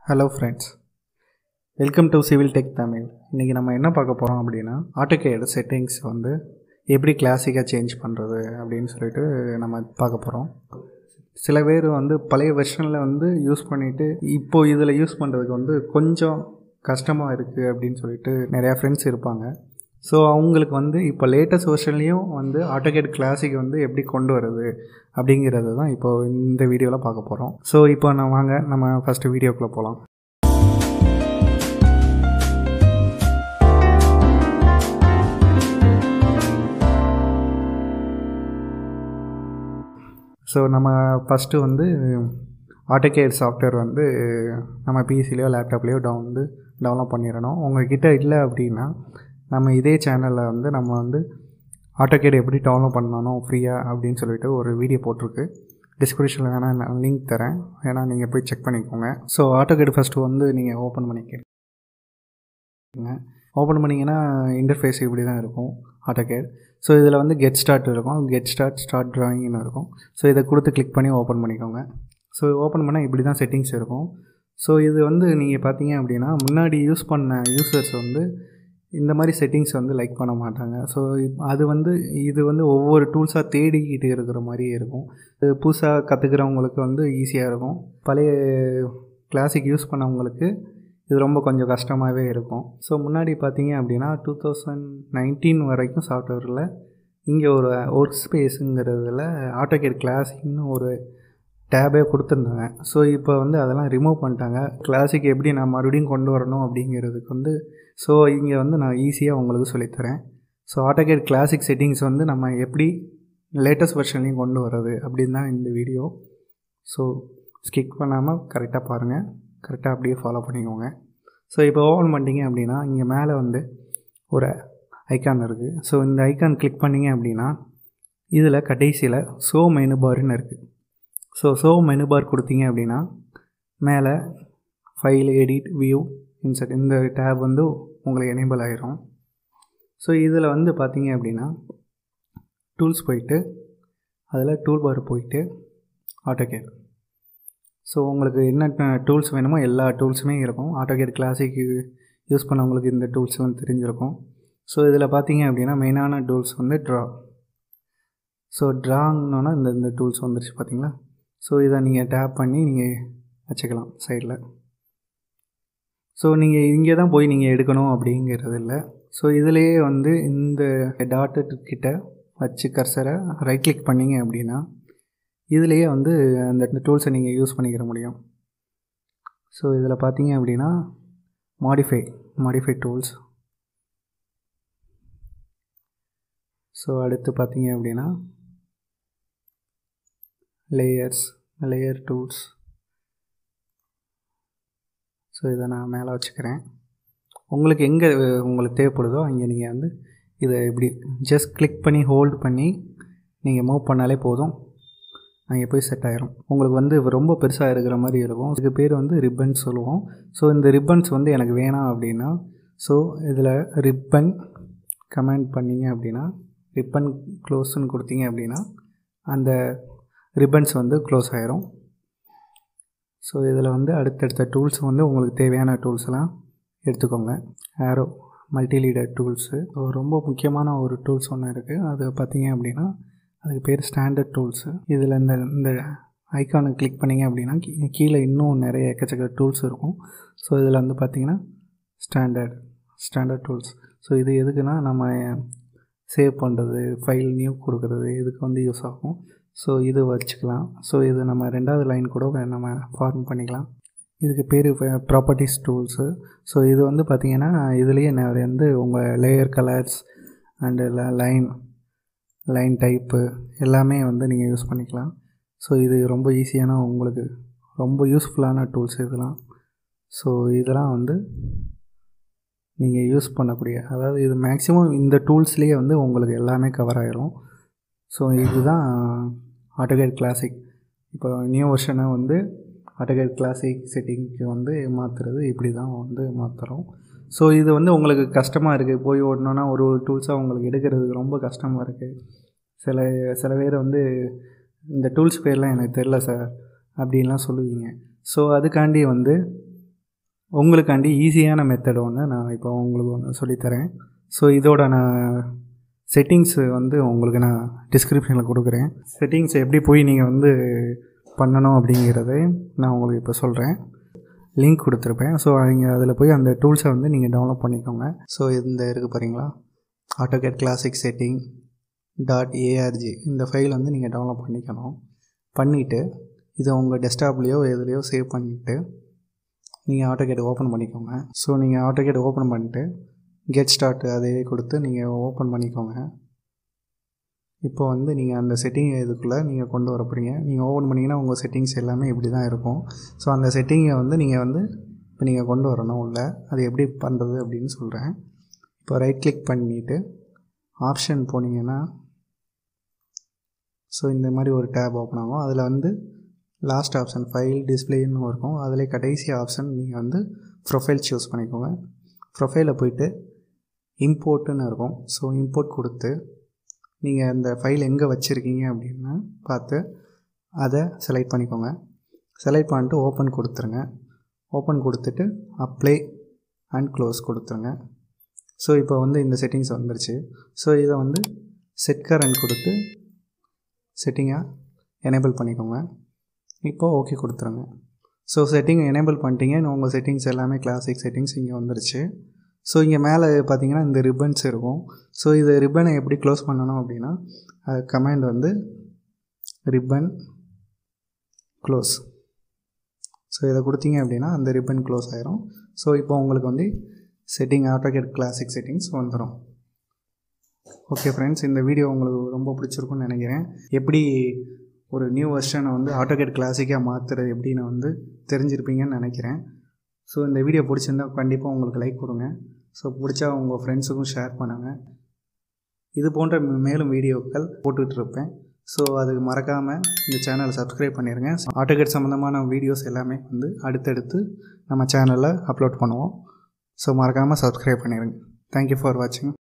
hello friends welcome to civil tech Tamil இன்றைக்கி நம்ம என்ன பார்க்க போகிறோம் அப்படின்னா ஆட்டோகேட் செட்டிங்ஸ் வந்து எப்படி கிளாசிக்காக சேஞ்ச் பண்ணுறது அப்படின்னு சொல்லிட்டு நம்ம பார்க்க போகிறோம் சில பேர் வந்து பழைய வெர்ஷனில் வந்து யூஸ் பண்ணிவிட்டு இப்போது இதில் யூஸ் பண்ணுறதுக்கு வந்து கொஞ்சம் கஷ்டமாக இருக்குது அப்படின்னு சொல்லிட்டு நிறையா ஃப்ரெண்ட்ஸ் இருப்பாங்க ஸோ அவங்களுக்கு வந்து இப்போ லேட்டஸ்ட் வெர்ஷன்லேயும் வந்து ஆட்டோகேட் கிளாசிக் வந்து எப்படி கொண்டு வருது அப்படிங்கிறது தான் இப்போ இந்த வீடியோவில் பார்க்க போகிறோம் ஸோ இப்போ நான் வாங்க நம்ம ஃபஸ்ட்டு வீடியோக்குள்ளே போகலாம் ஸோ நம்ம ஃபஸ்ட்டு வந்து ஆட்டோகேட் சாஃப்ட்வேர் வந்து நம்ம பிசிலையோ லேப்டாப்லேயோ டவுன் வந்து டவுன்லோட் பண்ணிடணும் உங்கள்கிட்ட இல்லை அப்படின்னா நம்ம இதே சேனலில் வந்து நம்ம வந்து ஆட்டோகேட் எப்படி டவுன்லோட் பண்ணணும் ஃப்ரீயாக அப்படின்னு சொல்லிட்டு ஒரு வீடியோ போட்டிருக்கு டிஸ்கிரிப்ஷனில் வேணால் நான் லிங்க் தரேன் வேணால் நீங்கள் போய் செக் பண்ணிக்கோங்க ஸோ ஆட்டோகேட் ஃபஸ்ட்டு வந்து நீங்கள் ஓப்பன் பண்ணிக்கங்க ஓப்பன் பண்ணிங்கன்னா இன்டர்ஃபேஸ் இப்படி தான் இருக்கும் ஆட்டோகேட் ஸோ இதில் வந்து கெட் ஸ்டார்ட் இருக்கும் கெட் ஸ்டார்ட் ஸ்டார்ட் ட்ராயிங்னு இருக்கும் ஸோ இதை கொடுத்து கிளிக் பண்ணி ஓப்பன் பண்ணிக்கோங்க ஸோ ஓப்பன் பண்ணால் இப்படி தான் செட்டிங்ஸ் இருக்கும் ஸோ இது வந்து நீங்கள் பார்த்தீங்க அப்படின்னா முன்னாடி யூஸ் பண்ண யூசர்ஸ் வந்து இந்த மாதிரி செட்டிங்ஸ் வந்து லைக் பண்ண மாட்டாங்க ஸோ அது வந்து இது வந்து ஒவ்வொரு டூல்ஸாக தேடிக்கிட்டு இருக்கிற மாதிரியே இருக்கும் இது புதுசாக கற்றுக்கிறவங்களுக்கு வந்து ஈஸியாக இருக்கும் பழைய கிளாசிக் யூஸ் பண்ணவங்களுக்கு இது ரொம்ப கொஞ்சம் கஷ்டமாகவே இருக்கும் ஸோ முன்னாடி பார்த்தீங்க அப்படின்னா டூ தௌசண்ட் நைன்டீன் வரைக்கும் சாஃப்ட்வேரில் இங்கே ஒரு ஒர்க் ஸ்பேஸுங்கிறதுல ஆட்டோகேட் கிளாசிக்னு ஒரு டேபே கொடுத்துருந்தாங்க ஸோ இப்போ வந்து அதெல்லாம் ரிமூவ் பண்ணிட்டாங்க கிளாசிக் எப்படி நான் மறுபடியும் கொண்டு வரணும் அப்படிங்கிறதுக்கு வந்து ஸோ இங்கே வந்து நான் ஈஸியாக உங்களுக்கு சொல்லித்தரேன் ஸோ ஆட்டோகேட் கிளாசிக் செட்டிங்ஸ் வந்து நம்ம எப்படி லேட்டஸ்ட் வெர்ஷன்லையும் கொண்டு வர்றது அப்படின்னு தான் இந்த வீடியோ ஸோ ஸ்கிக் பண்ணாமல் கரெக்டாக பாருங்கள் கரெக்டாக அப்படியே ஃபாலோ பண்ணிக்கோங்க ஸோ இப்போ ஓப்பன் பண்ணிட்டீங்க அப்படின்னா இங்கே மேலே வந்து ஒரு ஐக்கான் இருக்குது ஸோ இந்த ஐக்கான் கிளிக் பண்ணிங்க அப்படின்னா இதில் கடைசியில் ஷோ மெனு பார்னு இருக்குது ஸோ ஷோ மெனு பார் கொடுத்தீங்க அப்படின்னா மேலே ஃபைல் எடிட் வியூ இன்சர்ட் இந்த டேப் வந்து உங்களுக்கு எனேபிள் ஆகிரும் ஸோ இதில் வந்து பார்த்தீங்க அப்படின்னா டூல்ஸ் போயிட்டு அதில் டூல் பார் போயிட்டு ஆட்டோகேட் ஸோ உங்களுக்கு என்ன டூல்ஸ் வேணுமோ எல்லா டூல்ஸுமே இருக்கும் ஆட்டோகேட் கிளாசிக் யூஸ் பண்ணவங்களுக்கு இந்த டூல்ஸ்லாம் தெரிஞ்சிருக்கும் ஸோ இதில் பார்த்தீங்க அப்படின்னா மெயினான டூல்ஸ் வந்து ட்ரா ஸோ ட்ராங்னோன்னா இந்த இந்த டூல்ஸ் வந்துருச்சு பார்த்தீங்களா ஸோ இதை நீங்கள் டேப் பண்ணி நீங்கள் வச்சுக்கலாம் சைடில் ஸோ நீங்கள் இங்கே தான் போய் நீங்கள் எடுக்கணும் அப்படிங்கிறது இல்லை ஸோ இதிலேயே வந்து இந்த டாட்டு கிட்ட வச்சு கர்சரை ரைட் கிளிக் பண்ணிங்க அப்படின்னா இதுலேயே வந்து அந்த டூல்ஸை நீங்கள் யூஸ் பண்ணிக்கிற முடியும் ஸோ இதில் பார்த்தீங்க அப்படின்னா மாடிஃபை மாடிஃபை டூல்ஸ் ஸோ அடுத்து பார்த்தீங்க அப்படின்னா லேயர்ஸ் லேயர் டூல்ஸ் ஸோ இதை நான் மேலே வச்சுக்கிறேன் உங்களுக்கு எங்கே உங்களுக்கு தேவைப்படுதோ அங்கே நீங்கள் வந்து இதை இப்படி ஜஸ்ட் கிளிக் பண்ணி ஹோல்டு பண்ணி நீங்கள் மூவ் பண்ணாலே போதும் அங்கே போய் செட் ஆகிரும் உங்களுக்கு வந்து ரொம்ப பெருசாக இருக்கிற மாதிரி இருக்கும் இதுக்கு பேர் வந்து ரிப்பன்ஸ் சொல்லுவோம் ஸோ இந்த ரிப்பன்ஸ் வந்து எனக்கு வேணாம் அப்படின்னா ஸோ இதில் ரிப்பன் கமெண்ட் பண்ணிங்க அப்படின்னா ரிப்பன் க்ளோஸ்ன்னு கொடுத்தீங்க அப்படின்னா அந்த ரிப்பன்ஸ் வந்து க்ளோஸ் ஆகிரும் ஸோ இதில் வந்து அடுத்தடுத்த டூல்ஸ் வந்து உங்களுக்கு தேவையான டூல்ஸ்லாம் எடுத்துக்கோங்க ஆரோ மல்டி லீடர் டூல்ஸு ரொம்ப முக்கியமான ஒரு டூல்ஸ் ஒன்று இருக்குது அது பார்த்தீங்க அப்படின்னா அதுக்கு பேர் ஸ்டாண்டர்ட் டூல்ஸு இதில் இந்த இந்த ஐக்கானை கிளிக் பண்ணிங்க அப்படின்னா கீழே இன்னும் நிறைய எக்கச்சக்க டூல்ஸ் இருக்கும் ஸோ இதில் வந்து பார்த்திங்கன்னா ஸ்டாண்டர்ட் ஸ்டாண்டர்ட் டூல்ஸ் ஸோ இது எதுக்குன்னா நம்ம சேவ் பண்ணுறது ஃபைல் நியூ கொடுக்குறது இதுக்கு வந்து யூஸ் ஆகும் ஸோ இது வச்சுக்கலாம் ஸோ இது நம்ம ரெண்டாவது லைன் கூட நம்ம ஃபார்ம் பண்ணிக்கலாம் இதுக்கு பேர் ப்ராப்பர்ட்டிஸ் டூல்ஸு ஸோ இது வந்து பார்த்திங்கன்னா இதுலேயே நிறைய வந்து உங்கள் layer colours and line line type எல்லாமே வந்து நீங்கள் யூஸ் பண்ணிக்கலாம் ஸோ இது ரொம்ப ஈஸியான உங்களுக்கு ரொம்ப யூஸ்ஃபுல்லான டூல்ஸ் இதெல்லாம் ஸோ இதெல்லாம் வந்து நீங்கள் யூஸ் பண்ணக்கூடிய அதாவது இது மேக்ஸிமம் இந்த டூல்ஸ்லேயே வந்து உங்களுக்கு எல்லாமே கவர் ஆகிரும் ஸோ இதுதான் ஆட்டோகேட் கிளாசிக் இப்போ நியூ வெர்ஷனை வந்து ஆட்டோகேட் கிளாசிக் செட்டிங்க்கு வந்து மாற்றுறது இப்படி தான் வந்து மாற்றுறோம் ஸோ இது வந்து உங்களுக்கு கஷ்டமாக இருக்குது போய் ஓடணுன்னா ஒரு ஒரு டூல்ஸாக உங்களுக்கு எடுக்கிறதுக்கு ரொம்ப கஷ்டமாக இருக்குது சில சில பேர் வந்து இந்த டூல்ஸ் பேர்லாம் எனக்கு தெரில சார் அப்படின்லாம் சொல்லுவீங்க ஸோ அதுக்காண்டி வந்து உங்களுக்காண்டி ஈஸியான மெத்தட் ஒன்று நான் இப்போ உங்களுக்கு ஒன்று சொல்லித்தரேன் ஸோ இதோட நான் செட்டிங்ஸு வந்து உங்களுக்கு நான் டிஸ்கிரிப்ஷனில் கொடுக்குறேன் செட்டிங்ஸ் எப்படி போய் நீங்கள் வந்து பண்ணணும் அப்படிங்கிறத நான் உங்களுக்கு இப்போ சொல்கிறேன் லிங்க் கொடுத்துருப்பேன் ஸோ நீங்கள் அதில் போய் அந்த டூல்ஸை வந்து நீங்கள் டவுன்லோட் பண்ணிக்கோங்க ஸோ இந்த இருக்குது பாருங்களா AutoCAD classic setting dot ARG இந்த ஃபைல் வந்து நீங்கள் டவுன்லோட் பண்ணிக்கணும் பண்ணிவிட்டு இதை உங்கள் டெஸ்க்டாப்லேயோ எதுலேயோ சேவ் பண்ணிவிட்டு நீங்கள் ஆட்டோகேட் ஓப்பன் பண்ணிக்கோங்க ஸோ நீங்கள் ஆட்டோகேட் ஓப்பன் பண்ணிட்டு கெட் ஸ்டார்ட் அதே கொடுத்து நீங்கள் ஓப்பன் பண்ணிக்கோங்க இப்போ வந்து நீங்கள் அந்த செட்டிங் இதுக்குள்ளே நீங்கள் கொண்டு வர போகிறீங்க நீங்கள் ஓப்பன் பண்ணிங்கன்னா உங்கள் செட்டிங்ஸ் எல்லாமே இப்படி தான் இருக்கும் ஸோ அந்த செட்டிங்கை வந்து நீங்கள் வந்து இப்போ நீங்கள் கொண்டு வரணும் உள்ள அது எப்படி பண்ணுறது அப்படின்னு சொல்கிறேன் இப்போ ரைட் கிளிக் பண்ணிவிட்டு ஆப்ஷன் போனீங்கன்னா ஸோ இந்த மாதிரி ஒரு டேப் ஓப்பன் ஆகும் அதில் வந்து லாஸ்ட் ஆப்ஷன் ஃபைல் டிஸ்பிளேன்னு இருக்கும் அதில் கடைசி ஆப்ஷன் நீங்கள் வந்து ப்ரொஃபைல் சூஸ் பண்ணிக்கோங்க ப்ரொஃபைலில் போயிட்டு இம்போர்ட்டுன்னு இருக்கும் ஸோ இம்போர்ட் கொடுத்து நீங்கள் அந்த ஃபைல் எங்கே வச்சுருக்கீங்க அப்படின்னு பார்த்து அதை செலக்ட் பண்ணிக்கோங்க செலக்ட் பண்ணிட்டு ஓப்பன் கொடுத்துருங்க ஓப்பன் கொடுத்துட்டு அப்ளை அண்ட் க்ளோஸ் கொடுத்துருங்க ஸோ இப்போ வந்து இந்த செட்டிங்ஸ் வந்துருச்சு ஸோ இதை வந்து செட் கரண்ட் கொடுத்து செட்டிங்காக எனேபிள் பண்ணிக்கோங்க இப்போது ஓகே கொடுத்துருங்க ஸோ செட்டிங் எனேபிள் பண்ணிட்டீங்க உங்கள் செட்டிங்ஸ் எல்லாமே கிளாசிக் செட்டிங்ஸ் இங்கே வந்துருச்சு ஸோ இங்கே மேலே பார்த்தீங்கன்னா இந்த ரிப்பன்ஸ் இருக்கும் ஸோ இது ரிப்பனை எப்படி க்ளோஸ் பண்ணணும் அப்படின்னா அது கமாண்ட் வந்து ரிப்பன் க்ளோஸ் ஸோ இதை கொடுத்தீங்க அப்படின்னா அந்த ரிப்பன் க்ளோஸ் ஆயிரும் ஸோ இப்போ உங்களுக்கு வந்து செட்டிங் ஆட்டோகேட் கிளாசிக் செட்டிங்ஸ் வந்துடும் ஓகே ஃப்ரெண்ட்ஸ் இந்த வீடியோ உங்களுக்கு ரொம்ப பிடிச்சிருக்குன்னு நினைக்கிறேன் எப்படி ஒரு நியூ வெர்ஷனை வந்து ஆட்டோகேட் கிளாசிக்காக மாற்றுறது எப்படின்னு வந்து தெரிஞ்சிருப்பீங்கன்னு நினைக்கிறேன் ஸோ இந்த வீடியோ பிடிச்சிருந்தா கண்டிப்பாக உங்களுக்கு லைக் கொடுங்க ஸோ பிடிச்சா உங்கள் ஃப்ரெண்ட்ஸுக்கும் ஷேர் பண்ணுங்கள் இது போன்ற மேலும் வீடியோக்கள் போட்டுட்ருப்பேன் ஸோ அதுக்கு மறக்காமல் இந்த சேனலை சப்ஸ்கிரைப் பண்ணிடுங்க ஆட்டோகேட் சம்மந்தமான வீடியோஸ் எல்லாமே வந்து அடுத்தடுத்து நம்ம சேனலில் அப்லோட் பண்ணுவோம் ஸோ மறக்காமல் சப்ஸ்கிரைப் பண்ணிடுங்க தேங்க்யூ ஃபார் வாட்சிங்